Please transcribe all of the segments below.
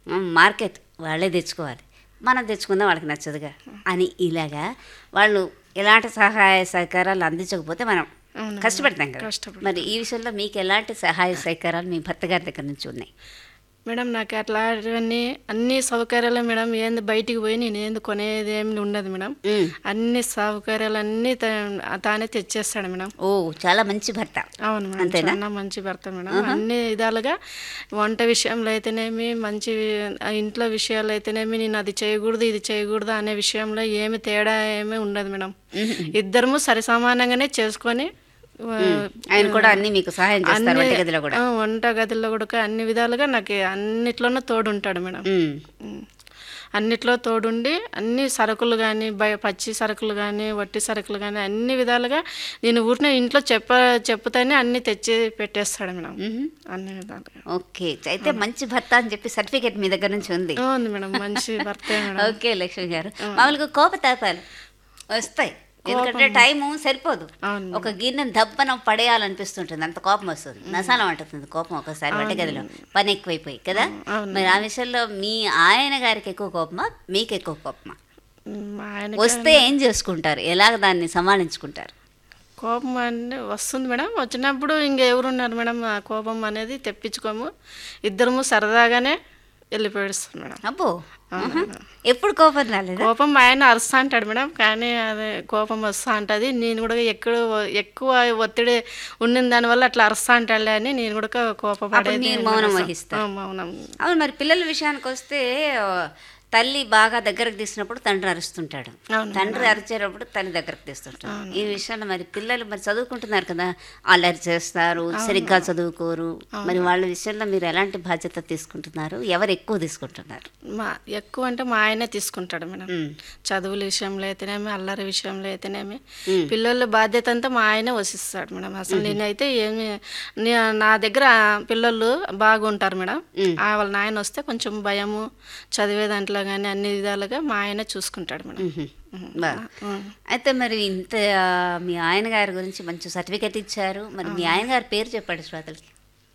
మ్, market వాళ్ళే తెచ్చుకోవాలి మనం తెచ్చుకుందాం వాళ్ళకి నచ్చదుగా అని ఇలాగా వాళ్ళు ఎలాంటి సహాయ సహకారాలు అందించకపోతే మనం అవును. కష్టపడతాం కదా కష్టపడతాం. మరి ఈ విషయంలో మీకు ఎలాంటి సహాయ సహకారాలు మీ భర్త గారి దగ్గర నుంచి ఉన్నాయి మేడం నాకు అట్లాంటివన్నీ అన్ని సౌకర్యాలు మేడం ఏంది బయటికి పోయి నేను ఏంది కొనేది ఏమి ఉండదు మేడం మ్. అన్ని సౌకర్యాలు అన్నీ తా- తానే తెచ్చేస్తాడు మేడం ఓ చాలా మంచి భర్త అవును మేడం అంతేనా? చాలా మంచి భర్త మేడం అన్ని విధాలుగా వంట విషయంలో అయితేనేమి మంచి ఆ ఇంట్లో విషయాలు అయితేనేమి నేను అది చేయకూడదు ఇది చేయకూడదు అనే విషయంలో ఏమి తేడా ఏమీ ఉండదు మేడం ఇద్దరము సరి సమానంగానే చేసుకొని ఆ, ఆయన కూడా అన్ని మీకు సహాయం చేస్తారు అన్ని- వంటగదిలో కూడా ఆ, వంట గదిలో కూడా అన్ని విధాలుగా నాకు అన్నిట్లోనూ తోడు ఉంటాడు మేడం మ్. ఉమ్. అన్నిట్లో తోడుండి అన్ని సరుకులు కానీ బయ పచ్చి సరుకులు కానీ వట్టి సరుకులు కానీ అన్ని విధాలుగా నేను ఊరినే ఇంట్లో చెప్ప చెప్తానే అన్ని తెచ్చి పెట్టేస్తాడు మేడం మ్మ్. అన్ని విధాలుగా ఓకే అయితే మంచి భర్త అని చెప్పి సర్టిఫికేట్ మీ దగ్గర నుంచి ఉంది ఆ, ఉంది మేడం మంచి భర్తే మేడం ఓకే లక్ష్మి గారు మామూలుగా కోపతాపాలు వస్తాయి ఎందుకంటే టైము సరిపోదు అవును ఒక గిన్నె దబ్బన పడేయాలనిపిస్తుంటుంది అంత కోపం వస్తుంది నసాలం అంటుంది కోపం ఒకసారి వంటగదిలో పని ఎక్కువైపోయి కదా అవును. మరి ఆ విషయంలో మీ ఆయన గారికి ఎక్కువ కోపమా మీకు ఎక్కువ కోపమా ఉమ్, ఆయన వస్తే ఏం చేసుకుంటారు ఎలాగ దాన్ని సమాలించుకుంటారు కోపం అంటే వస్తుంది మేడం వచ్చినప్పుడు ఇంకెవరున్నారు మేడం ఆ కోపం అనేది తెప్పించుకోము ఇద్దరము సరదాగానే వెళ్ళిపోయిస్తాం మేడం అబ్బో ఆహా. ఎప్పుడు కోపం రాలేదా కోపం మా ఆయన అరుస్తా అంటాడు మేడం కానీ అదే కోపం వస్తా ఉంటుంది నేను కూడా ఎక్కడ ఎక్కువ ఒత్తిడి ఉన్న దానివల్ల అట్లా అరుస్తా అంటాడులే అని నేను కూడా కోపపడేది మీరు మౌనం వహిస్తారు. ఆ, మౌనం అవును మరి పిల్లల విషయానికి వస్తే ఆ, తల్లి బాగా దగ్గరకు తీసినప్పుడు తండ్రి అరుస్తుంటాడు అవును. తండ్రి అరిచేటప్పుడు తల్లి దగ్గరకు తీస్తుంటాడు ఈ విషయంలో మరి పిల్లలు మరి చదువుకుంటున్నారు కదా అల్లరి చేస్తారు సరిగ్గా చదువుకోరు మరి వాళ్ళ విషయంలో మీరు ఎలాంటి బాధ్యత తీసుకుంటున్నారు ఎవరు ఎక్కువ తీసుకుంటున్నారు మా ఎక్కువ అంటే మా ఆయనే తీసుకుంటాడు మేడం ఉమ్. చదువుల విషయంలో అయితేనేమి అల్లరి విషయంలో అయితేనేమి పిల్లల బాధ్యత అంతా మా ఆయనే వసిస్తాడు మేడం అసలు నేనైతే ఏమి నే- నా దగ్గర పిల్లలు బాగుంటారు మేడం ఆ వాళ్ళ నాయన వస్తే కొంచెం భయము చదివే దాంట్లో కానీ అన్ని విధాలుగా మా ఆయనే చూసుకుంటాడు మేడం ఉహు. బా. అయితే మరి ఇంత ఆ, మీ ఆయన గారి గురించి మంచి సర్టిఫికెట్ ఇచ్చారు మరి మీ ఆయన గారి పేరు చెప్పండి శ్రోతలకి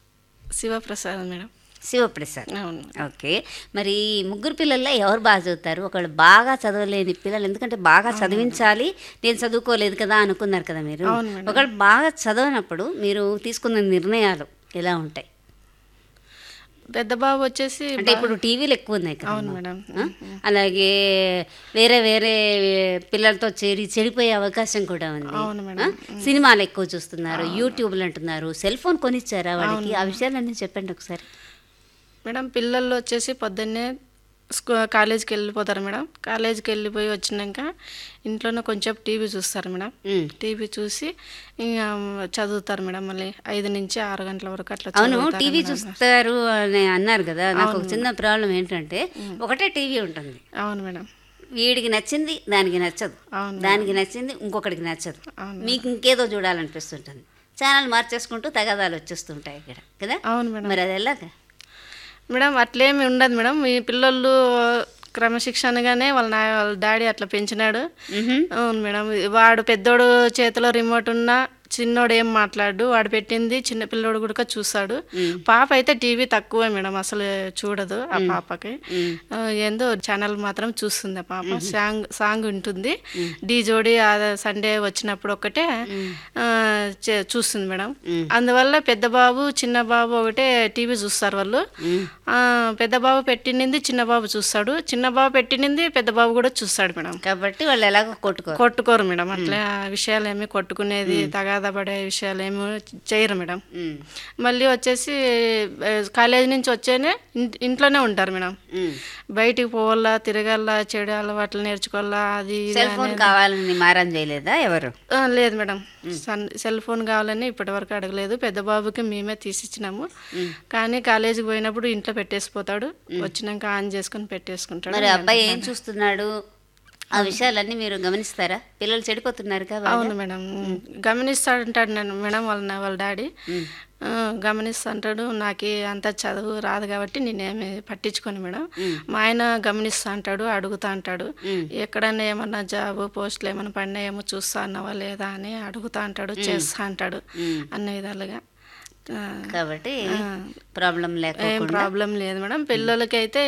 శివప్రసాద్ మేడం శివప్రసాద్ అవును ఓకే మరి ఈ ముగ్గురు పిల్లల్లో ఎవరు బాగా చదువుతారు ఒకళ్ళు బాగా చదవలేని పిల్లలు ఎందుకంటే బాగా చదివించాలి నేను చదువుకోలేదు కదా అనుకున్నారు కదా మీరు అవును మేడం. ఒకళ్ళు బాగా చదవనప్పుడు మీరు తీసుకున్న నిర్ణయాలు ఎలా ఉంటాయి పెద్ద బాబు వచ్చేసి అంటే ఇప్పుడు టీవీలు ఎక్కువ ఉన్నాయి కదా అవును మేడం ఆ? అలాగే వేరే వేరే పిల్లలతో చేరి చెడిపోయే అవకాశం కూడా ఉంది అవును మేడం. ఆ? సినిమాలు ఎక్కువ చూస్తున్నారు యూట్యూబ్లు అంటున్నారు సెల్ ఫోన్ కొనిచ్చారా వాళ్ళకి ఆ విషయాలన్నీ చెప్పండి ఒకసారి మేడం పిల్లలు వచ్చేసి పొద్దున్నే స్కూ కాలేజీకి వెళ్ళిపోతారు మేడం కాలేజీకి వెళ్ళిపోయి వచ్చినాక ఇంట్లోనే కొంచెం టీవీ చూస్తారు మేడం ఉమ్. టీవీ చూసి ఇంకా చదువుతారు మేడం మళ్ళీ ఐదు నుంచి ఆరు గంటల వరకు అట్లా అవును చదువుతారు టీవీ మేడం. చూస్తారు అని అన్నారు కదా నాకు ఒక చిన్న ప్రాబ్లం ఏంటంటే ఒకటే టీవీ ఉంటుంది అవును మేడం వీడికి నచ్చింది దానికి నచ్చదు అవును దానికి నచ్చింది ఇంకొకటికి నచ్చదు అవును. మీకు ఇంకేదో చూడాలనిపిస్తుంటుంది ఛానల్ మార్చేసుకుంటూ తగాదాలు వచ్చేస్తుంటాయి ఇక్కడ కదా అవును మేడం మరి అది ఎలాగా మేడం అట్లేమి ఉండదు మేడం ఈ పిల్లలు క్రమశిక్షణగానే వాళ్ళ నా వాళ్ళ డాడీ అట్లా పెంచినాడు అవును మేడం వాడు పెద్దోడు చేతిలో రిమోట్ ఉన్నా చిన్నోడు ఏం మాట్లాడు వాడు పెట్టింది చిన్న పిల్లోడు కూడా చూస్తాడు పాప అయితే టీవీ తక్కువే మేడం అసలు చూడదు ఆ పాపకి ఆ, ఏందో ఛానల్ మాత్రం చూస్తుంది ఆ పాప సాంగ్ సాంగ్ ఉంటుంది డీ జోడి ఆ సండే వచ్చినప్పుడు ఒకటే ఆ, చే- చూస్తుంది మేడం అందువల్ల పెద్ద బాబు చిన్న బాబు ఒకటే టీవీ చూస్తారు వాళ్ళు ఆ, పెద్ద బాబు పెట్టినింది చిన్న బాబు చూస్తాడు చిన్న బాబు పెట్టినింది పెద్ద బాబు కూడా చూస్తాడు మేడం కాబట్టి వాళ్ళు ఎలాగో కొట్టుకోరు కొట్టుకోరు మేడం అట్లా విషయాలు ఏమి కొట్టుకునేది తగాదా పడే విషయాలు ఏమి చేయరు మేడం ఉమ్. మళ్ళీ వచ్చేసి ఆ, కాలేజీ నుంచి వచ్చేనే ఇన్- ఇంట్లోనే ఉంటారు మేడం ఉమ్. బయటికి పోవాలా తిరగాల చెడు అలవాట్లు నేర్చుకోవాలా అది ఇది సెల్ ఫోన్ కావాలని మారం చేయలేదా ఎవరు ఆ, లేదు మేడం సన్ సెల్ ఫోన్ కావాలని ఇప్పటివరకు అడగలేదు పెద్ద బాబుకి మేమే తీసిచ్చినాము కానీ కాలేజీకి పోయినప్పుడు ఇంట్లో పెట్టేసిపోతాడు వచ్చినాక ఆన్ చేసుకుని పెట్టేసుకుంటాడు మరి అబ్బాయి ఏం చూస్తున్నాడు ఆ విషయాలన్నీ మీరు గమనిస్తారా పిల్లలు చెడిపోతున్నారు కదా అవును మేడం గమనిస్తాడంటాడు నేను మేడం వాళ్ళ నా- వాళ్ళ డాడీ ఆ, గమనిస్తుంటాడు నాకు అంత చదువు రాదు కాబట్టి నేనేమి పట్టించుకోను మేడం మా ఆయన గమనిస్తా అంటాడు అడుగుతా అంటాడు ఎక్కడైనా ఏమన్నా జాబ్ పోస్టులు ఏమైనా పడినాయేమో చూస్తా అన్నావా లేదా అని అడుగుతా అంటాడు చేస్తా అంటాడు అన్ని విధాలుగా ఆ, కాబట్టి ప్రాబ్లం ఏం లేకపోకుండా ప్రాబ్లం లేదు మేడం పిల్లలకైతే